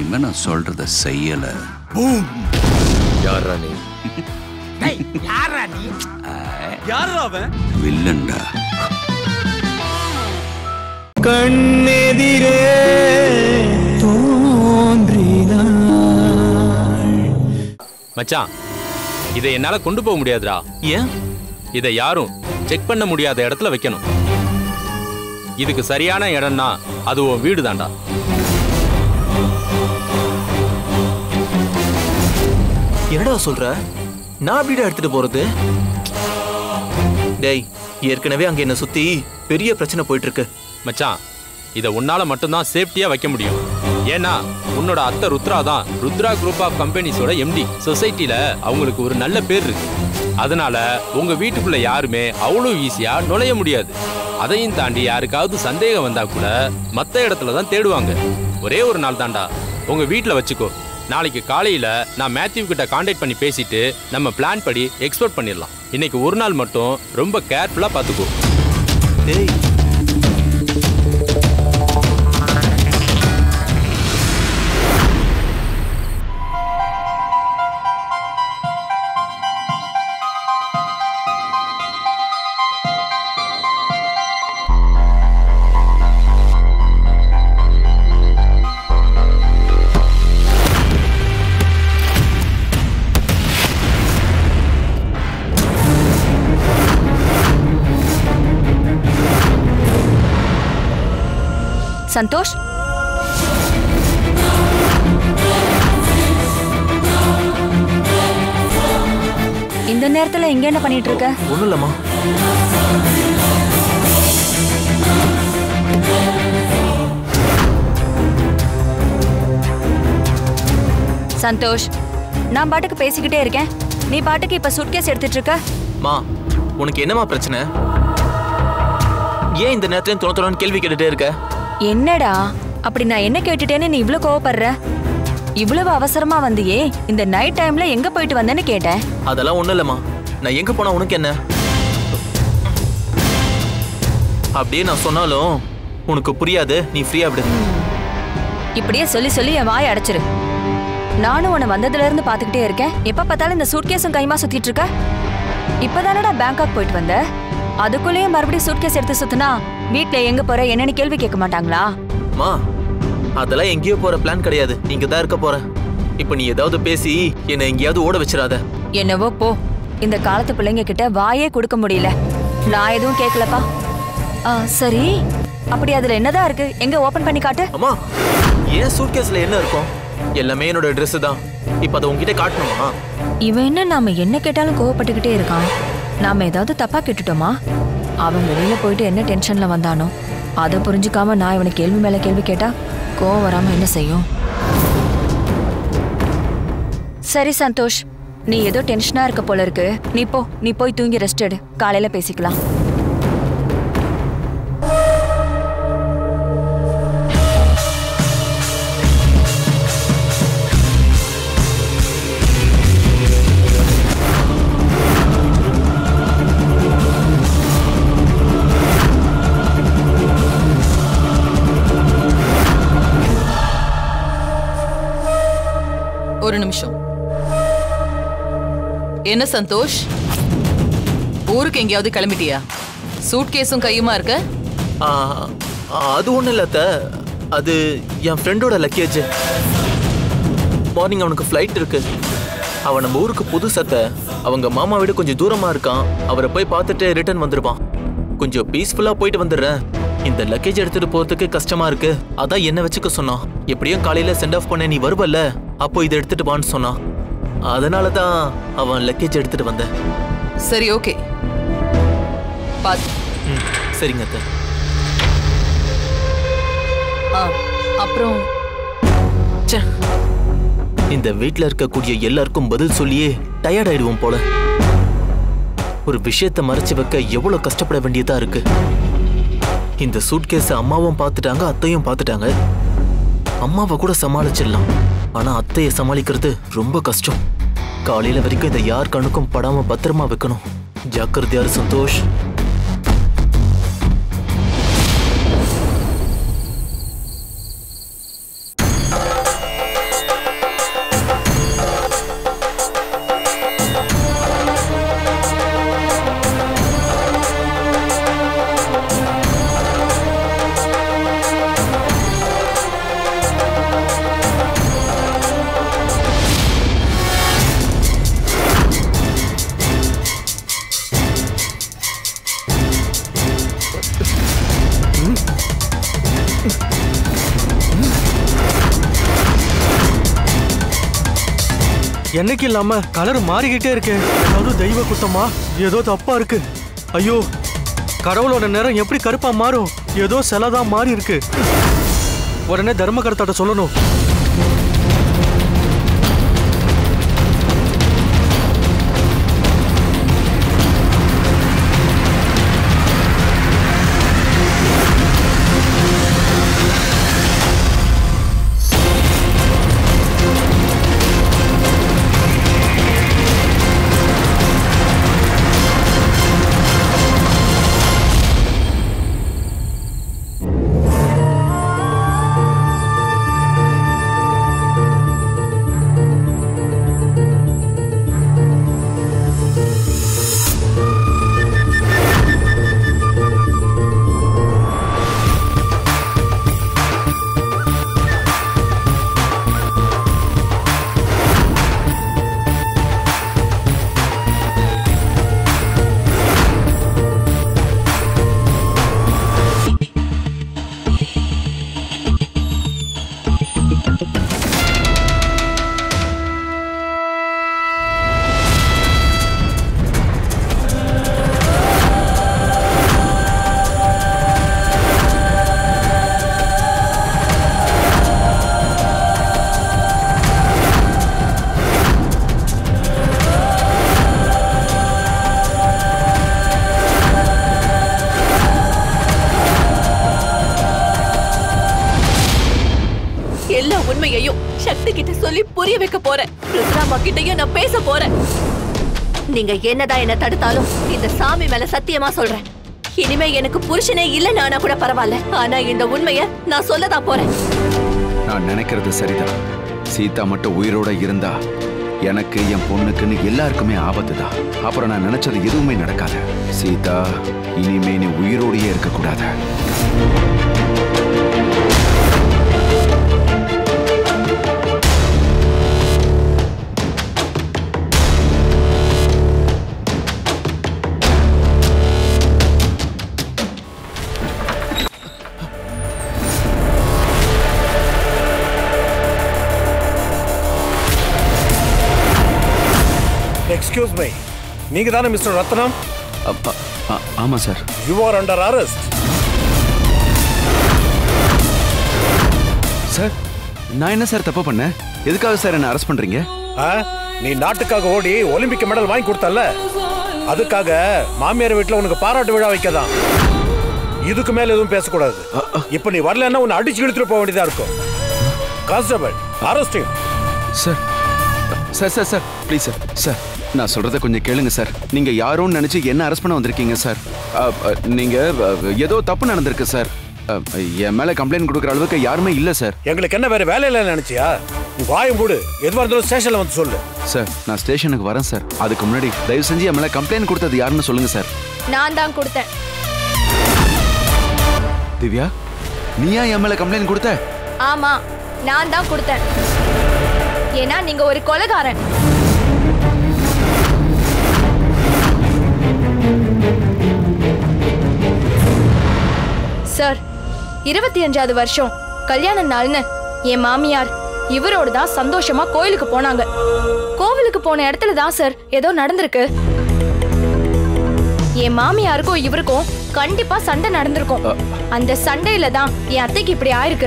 இனிமே நான் சொல்றத செய்யல யார் நீ யாரா நீ யாரா அவன் வில்லன்டா கண்ணெதிரே தோன்றினாள் மச்சான் இதை என்னால கொண்டு போக முடியாதுடா ஏன் இதை யாரும் செக் பண்ண முடியாத இடத்துல வைக்கணும் இதுக்கு சரியான இடம்னா அது உன் வீடு தான்டா என்னடா சொல்ற நான் எப்படிடா எடுத்துட்டு போறது டேய் ஏற்கனவே அங்க என்ன சுத்தி பெரிய பிரச்சனை போயிட்டு இருக்கு மச்சான் இதை உன்னால மட்டும்தான் சேஃப்டியா வைக்க முடியும் ஏன்னா உன்னோட அத்தை ருத்ரா தான் ருத்ரா குரூப் ஆஃப் கம்பெனிஸோட எம்டி சொசைட்டில அவங்களுக்கு ஒரு நல்ல பேர் இருக்கு அதனால உங்க வீட்டுக்குள்ள யாருமே அவ்வளோ ஈஸியா நுழைய முடியாது அதையும் தாண்டி யாருக்காவது சந்தேகம் வந்தா கூட மத்த இடத்துல தான் தேடுவாங்க ஒரே ஒரு நாள் தான்டா உங்க வீட்டில் வச்சுக்கோ நாளைக்கு காலையில நான் மேத்யூ கிட்ட காண்டாக்ட் பண்ணி பேசிட்டு நம்ம பிளான் படி எக்ஸ்போர்ட் பண்ணிடலாம் இன்னைக்கு ஒரு நாள் மட்டும் ரொம்ப கேர்ஃபுல்லா பார்த்துக்கோ டேய் சந்தோஷ் இந்த நேரத்துல இங்க என்ன பண்ணிட்டு இருக்க ஒண்ணும் இல்லம்மா சந்தோஷ் நான் பாட்டுக்கு பேசிக்கிட்டே இருக்கேன் நீ பாட்டுக்கு இப்ப சுட்கேஸ் எடுத்துட்டு இருக்க மா உனக்கு என்னம்மா பிரச்சனை ஏன் இந்த நேரத்துல தொண தொணன்னு கேள்வி கேட்டுட்டே இருக்க என்னடா அப்படி நான் என்ன கேட்டுட்டேன்னு நீ இவ்ளோ கோவப்படுற இவ்வளவு அவசரமா வந்தியே இந்த நைட் டைம்ல எங்க போயிட்டு வந்தேன்னு கேட்டேன் அதெல்லாம் ஒண்ணும் இல்லம்மா நான் எங்க போனா உனக்கு என்ன அப்படியே நான் சொன்னாலும் உனக்கு புரியாது நீ ஃப்ரீயா விடு இப்படியே சொல்லி சொல்லி என் வாயை அடைச்சிரு நானும் உன்னை வந்ததுல இருந்து பாத்துக்கிட்டே இருக்கேன் எப்ப பார்த்தாலும் இந்த சூட்கேஸும் கைமா சுத்திட்டு இருக்க இப்பதானடா பேங்காக் போயிட்டு வந்த அதுக்குள்ளேயும் மறுபடியும் சூட்கேஸ் எடுத்து சுத்தினா வீட்ல எங்க போற என்னன்னு கேள்வி கேட்க மாட்டாங்களா மா அதெல்லாம் எங்கேயோ போற பிளான் கிடையாது இங்க தான் இருக்க போற இப்போ நீ ஏதாவது பேசி என்னை எங்கேயாவது ஓட வச்சிடாத என்னவோ போ இந்த காலத்து பிள்ளைங்க கிட்ட வாயே கொடுக்க முடியல நான் எதுவும் கேட்கலப்பா ஆ சரி அப்படி அதுல என்னதான் இருக்கு எங்க ஓபன் பண்ணி காட்டு அம்மா ஏன் சூட்கேஸ்ல என்ன இருக்கும் எல்லாமே என்னோட Dress தான் இப்போ அதை உன்கிட்ட காட்டணுமா இவன் என்ன நாம என்ன கேட்டாலும் கோவப்பட்டுக்கிட்டே இருக்கான் நாம ஏதாவது தப்பா கேட்டுட்டோமா அவன் வெளியில போயிட்டு என்ன டென்ஷன்ல வந்தானோ அதை புரிஞ்சுக்காம நான் இவனை கேள்வி மேல கேள்வி கேட்டா கோவம் வராம என்ன செய்யும் சரி சந்தோஷ் நீ ஏதோ டென்ஷனா இருக்க போல இருக்கு நீ போ நீ போய் தூங்கி ரெஸ்ட் எடு காலையில பேசிக்கலாம் ஒரு நிமிஷம் என்ன சந்தோஷ் ஊருக்கு எங்கேயாவது கிளம்பிட்டியா சூட்கேஸும் கையுமா இருக்க ஆ, அது ஒன்றும் இல்லை அத்தை அது என் ஃப்ரெண்டோட லக்கேஜ் மார்னிங் அவனுக்கு ஃப்ளைட் இருக்கு அவன் நம்ம ஊருக்கு புது சத்தை அவங்க மாமா வீடு கொஞ்சம் தூரமா இருக்கான் அவரை போய் பார்த்துட்டு ரிட்டர்ன் வந்துடுவான் கொஞ்சம் பீஸ்ஃபுல்லாக போயிட்டு வந்துடுறேன் இந்த லக்கேஜ் எடுத்துட்டு போறதுக்கு கஷ்டமா இருக்கு அதான் என்ன வச்சுக்க சொன்னான் எப்படியும் காலையில சென்ட் ஆஃப் பண்ண நீ வருவல்ல அப்போ இதை எடுத்துட்டு வான்னு சொன்னான் அதனால தான் அவன் லக்கேஜ் எடுத்துட்டு வந்தேன் சரி ஓகே பாத்து ம் சரிங்க அத்தை ஆ, அப்புறம் ச்சே இந்த வீட்ல இருக்கக்கூடிய எல்லாருக்கும் பதில் சொல்லியே டயர்ட் ஆயிடுவோம் போல ஒரு விஷயத்தை மறைச்சு வைக்க எவ்வளவு கஷ்டப்பட வேண்டியதா இருக்கு இந்த சூட்கேஸ அம்மாவும் பார்த்துட்டாங்க அத்தையும் பார்த்துட்டாங்க அம்மாவை கூட சமாளிச்சிடலாம் ஆனா அத்தையை சமாளிக்கிறது ரொம்ப கஷ்டம் காலையில வரைக்கும் இதை யார் கண்ணுக்கும் படாம பத்திரமா வைக்கணும் ஜாக்கிரதையாரு சந்தோஷ் என்னைக்கு இல்லாம கலர் மாறிக்கிட்டே இருக்கே ஏதாவது தெய்வ குத்தமா ஏதோ தப்பா இருக்கு ஐயோ கடவுளோட நேரம் எப்படி கருப்பா மாறும் ஏதோ சிலதான் மாறி இருக்கு உடனே தர்மகர்த்தாட்ட சொல்லணும் எல்லா உண்மையையும் சக்தி கிட்ட சொல்லி புரிய வைக்க போறேன் ருத்ராமா கிட்டயும் நான் பேச போறேன் நீங்க என்னதான் என்ன தடுத்தாலும் இந்த சாமி மேல சத்தியமா சொல்றேன் இனிமே எனக்கு புருஷனே இல்லைன்னு ஆனா கூட பரவாயில்ல ஆனா இந்த உண்மைய நான் சொல்லதான் போறேன் நான் நினைக்கிறது சரிதான் சீதா மட்டும் உயிரோட இருந்தா எனக்கு என் பொண்ணுக்குன்னு எல்லாருக்குமே ஆபத்து தான் அப்புறம் நான் நினைச்சது எதுவுமே நடக்காது சீதா இனிமே நீ உயிரோடையே இருக்கக்கூடாது எக்ஸ்கியூஸ் மீ நீங்க தானே மிஸ்டர் ரத்னம் அப்ப- ஆ- ஆமா sir you are under arrest sir நான் என்ன சார் தப்பு பண்ணேன் எதுக்காக சார் என்ன அரெஸ்ட் பண்றீங்க நீ நாட்டுக்காக ஓடி ஒலிம்பிக் மெடல் வாங்கி கொடுத்தல்ல அதுக்காக மாமியார் வீட்டுல உனக்கு பாராட்டு விழா வைக்கதான் இதுக்கு மேல எதுவும் பேசக்கூடாது இப்ப நீ வரலன்னா உன்னை அடிச்சு இழுத்துட்டு போக வேண்டியதா இருக்கும் constable arresting sir sir sir sir please sir sir நான் சொல்றத கொஞ்சம் கேளுங்க சார் நீங்க யாரோன்னு நினைச்சு என்ன அரெஸ்ட் பண்ண வந்திருக்கீங்க சார் அ, அ, நீங்க அ, ஏதோ தப்பு நடந்திருக்கு சார் அ, என் மேல கம்ப்ளைண்ட் கொடுக்குற அளவுக்கு யாருமே இல்ல சார் எங்களுக்கு என்ன வேற வேலை இல்லைன்னு நினைச்சியா நீ வாயும் மூடு எதுவா இருந்தாலும் ஸ்டேஷன்ல வந்து சொல்லு சார் நான் ஸ்டேஷனுக்கு வரேன் சார் அதுக்கு முன்னாடி தயவு செஞ்சு என் மேல கம்ப்ளைண்ட் கொடுத்தது யாருன்னு சொல்லுங்க சார் நான் தான் கொடுத்தேன் திவ்யா நீயா என் மேல கம்ப்ளைண்ட் கொடுத்த ஆமா நான் தான் கொடுத்தேன் ஏன்னா நீங்க ஒரு கொலைகாரன் சார் இருபத்தி அஞ்சாவது வருஷம் கல்யாண நாள்னு என் மாமியார் இவரோட தான் சந்தோஷமா கோயிலுக்கு போனாங்க கோவிலுக்கு போன இடத்துல தான் சார் ஏதோ நடந்திருக்கு என் மாமியாருக்கும் இவருக்கும் கண்டிப்பா சண்டை நடந்திருக்கும் அந்த சண்டையில தான் என் அத்தைக்கு இப்படி ஆயிருக்கு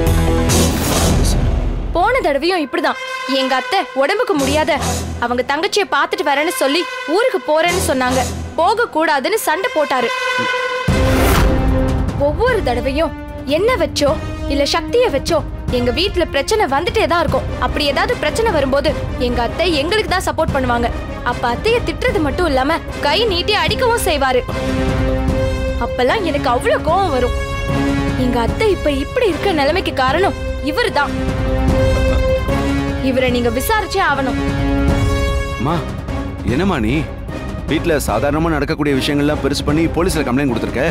போன தடவையும் இப்படிதான் எங்க அத்தை உடம்புக்கு முடியாத அவங்க தங்கச்சியை பார்த்துட்டு வரேன்னு சொல்லி ஊருக்கு போறேன்னு சொன்னாங்க போக கூடாதுன்னு சண்டை போட்டாரு ஒவ்வொரு தடவையும் என்ன வச்சோ இல்ல சக்திய வச்சோ எங்க வீட்ல பிரச்சனை வந்துட்டே தான் இருக்கும் அப்படி ஏதாவது பிரச்சனை வரும்போது எங்க அத்தை எங்களுக்கு தான் சப்போர்ட் பண்ணுவாங்க அப்ப அத்தைய திட்டுறது மட்டும் இல்லாம கை நீட்டி அடிக்கவும் செய்வாரு அப்பெல்லாம் எனக்கு அவ்வளவு கோவம் வரும் எங்க அத்தை இப்ப இப்படி இருக்க நிலைமைக்கு காரணம் இவருதான் இவரை நீங்க விசாரிச்சே ஆகணும் மா என்னம்மா நீ வீட்ல சாதாரணமா நடக்கக்கூடிய விஷயங்கள்லாம் பெருசு பண்ணி போலீஸ்ல கம்ப்ளைண்ட் கொடுத்துருக்க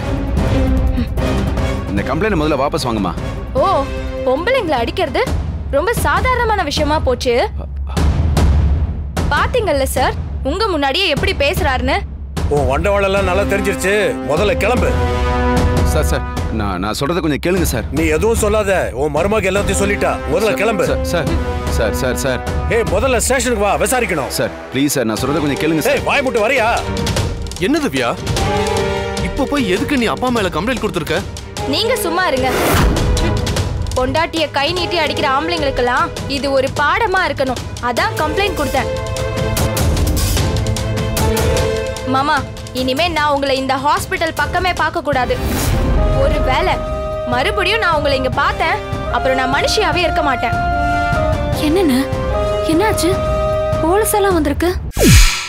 இந்த கம்ப்ளைண்ட் முதல்ல வாபஸ் வாங்கம்மா ஓ பொம்பளைங்களை அடிக்கிறது ரொம்ப சாதாரணமான விஷயமா போச்சு பாத்தீங்கல்ல சார் உங்க முன்னாடியே எப்படி பேசுறாருன்னு உன் வண்டவாளெல்லாம் நல்லா தெரிஞ்சிருச்சு முதல்ல கிளம்பு சார் சார் நான் நான் சொல்றத கொஞ்சம் கேளுங்க சார் நீ எதுவும் சொல்லாத உன் மருமக எல்லாத்தையும் சொல்லிட்டா முதல்ல கிளம்பு sir sir sir sir sir ஏய் முதல்ல ஸ்டேஷனுக்கு வா விசாரிக்கணும் சார் ப்ளீஸ் சார் நான் சொல்றத கொஞ்சம் கேளுங்க சார் ஏய் வாய் முட்டு வரியா என்ன திவ்யா இப்போ போய் எதுக்கு நீ அப்பா மேல கம்ப்ளைண்ட் கொடுத்துருக்க நீங்க சும்மா இருங்க பொண்டாட்டிய கை நீட்டி அடிக்கிற ஆம்பளைங்களுக்கெல்லாம் இது ஒரு பாடமா இருக்கணும் அதான் கம்ப்ளைண்ட் கொடுத்தேன் மாமா இனிமே நான் உங்களை இந்த ஹாஸ்பிட்டல் பக்கமே பார்க்க கூடாது ஒரு வேளை மறுபடியும் நான் உங்களை இங்க பார்த்தேன் அப்புறம் நான் மனுஷியாவே இருக்க மாட்டேன் என்னண்ணே என்னாச்சு போலீஸ் எல்லாம் வந்திருக்கு